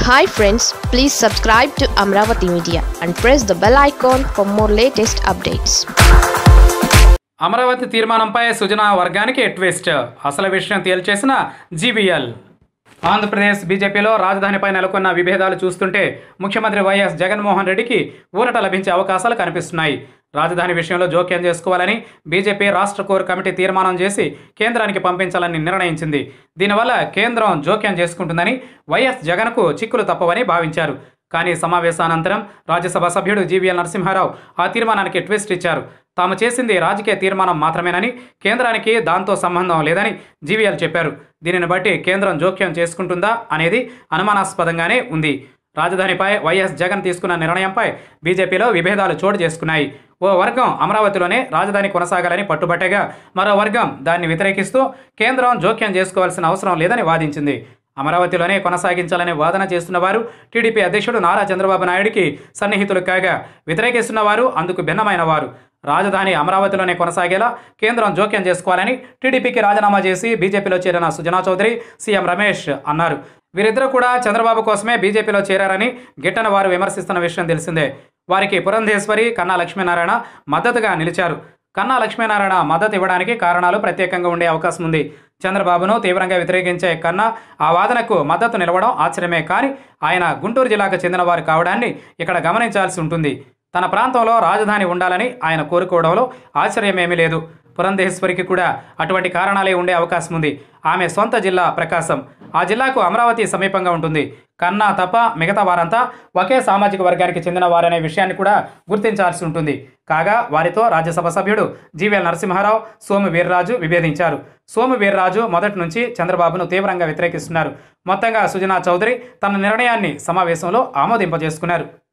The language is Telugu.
hi friends please subscribe to Amaravati media and press the bell icon for more latest updates Amaravati తీర్మానంపై సుజనా వర్గానికి ట్విస్ట్ అసలు విషయం తేల్చేసిన జీబీఎల్ ఆంధ్రప్రదేశ్ బీజేపీలో రాజధానిపై నెలకొన్న విభేదాలు చూస్తుంటే ముఖ్యమంత్రి వైఎస్ జగన్మోహన్ రెడ్డికి ఊరట లభించే అవకాశాలు కనిపిస్తున్నాయి రాజధాని విషయంలో జోక్యం చేసుకోవాలని బీజేపీ రాష్ట్ర కోర్ కమిటీ తీర్మానం చేసి కేంద్రానికి పంపించాలని నిర్ణయించింది దీనివల్ల కేంద్రం జోక్యం చేసుకుంటుందని వైఎస్ జగన్కు చిక్కులు తప్పవని భావించారు కానీ సమావేశానంతరం రాజ్యసభ సభ్యుడు జీవీఎల్ నరసింహారావు ఆ తీర్మానానికి ట్విస్ట్ ఇచ్చారు తాము చేసింది రాజకీయ తీర్మానం మాత్రమేనని కేంద్రానికి దాంతో సంబంధం లేదని జీవీఎల్ చెప్పారు దీనిని బట్టి కేంద్రం జోక్యం చేసుకుంటుందా అనేది అనుమానాస్పదంగానే ఉంది రాజధానిపై వైఎస్ జగన్ తీసుకున్న నిర్ణయంపై బీజేపీలో విభేదాలు చోటు చేసుకున్నాయి ఓ వర్గం అమరావతిలోనే రాజధాని కొనసాగాలని పట్టుబట్టగా మరో వర్గం దాన్ని వ్యతిరేకిస్తూ కేంద్రం జోక్యం చేసుకోవాల్సిన అవసరం లేదని వాదించింది అమరావతిలోనే కొనసాగించాలనే వాదన చేస్తున్న వారు టీడీపీ అధ్యక్షుడు నారా చంద్రబాబు నాయుడికి సన్నిహితులు కాగా వ్యతిరేకిస్తున్న వారు అందుకు భిన్నమైన వారు రాజధాని అమరావతిలోనే కొనసాగేలా కేంద్రం జోక్యం చేసుకోవాలని టీడీపీకి రాజీనామా చేసి బీజేపీలో చేరిన సుజనా చౌదరి సీఎం రమేష్ అన్నారు వీరిద్దరూ కూడా చంద్రబాబు కోసమే బీజేపీలో చేరారని గిట్టన వారు విమర్శిస్తున్న విషయం తెలిసిందే వారికి పురంధేశ్వరి కన్నా లక్ష్మీనారాయణ మద్దతుగా నిలిచారు కన్నా లక్ష్మీనారాయణ మద్దతు ఇవ్వడానికి కారణాలు ప్రత్యేకంగా ఉండే అవకాశం ఉంది చంద్రబాబును తీవ్రంగా వ్యతిరేకించే కన్నా ఆ వాదనకు మద్దతు నిలవడం ఆశ్చర్యమే కానీ ఆయన గుంటూరు జిల్లాకు చెందినవారు కావడాన్ని ఇక్కడ గమనించాల్సి ఉంటుంది తన ప్రాంతంలో రాజధాని ఉండాలని ఆయన కోరుకోవడంలో ఆశ్చర్యమేమీ లేదు పురంధేశ్వరికి కూడా అటువంటి కారణాలే ఉండే అవకాశం ఉంది ఆమె సొంత జిల్లా ప్రకాశం ఆ జిల్లాకు అమరావతి సమీపంగా ఉంటుంది కన్నా తప్ప మిగతా వారంతా ఒకే సామాజిక వర్గానికి చెందిన వారనే విషయాన్ని కూడా గుర్తించాల్సి ఉంటుంది కాగా వారితో రాజ్యసభ సభ్యుడు జీవీఎల్ నరసింహారావు సోము వీర్రాజు విభేదించారు సోము వీర్రాజు మొదటి నుంచి చంద్రబాబును తీవ్రంగా వ్యతిరేకిస్తున్నారు మొత్తంగా సుజనా చౌదరి తన నిర్ణయాన్ని సమావేశంలో ఆమోదింపజేసుకున్నారు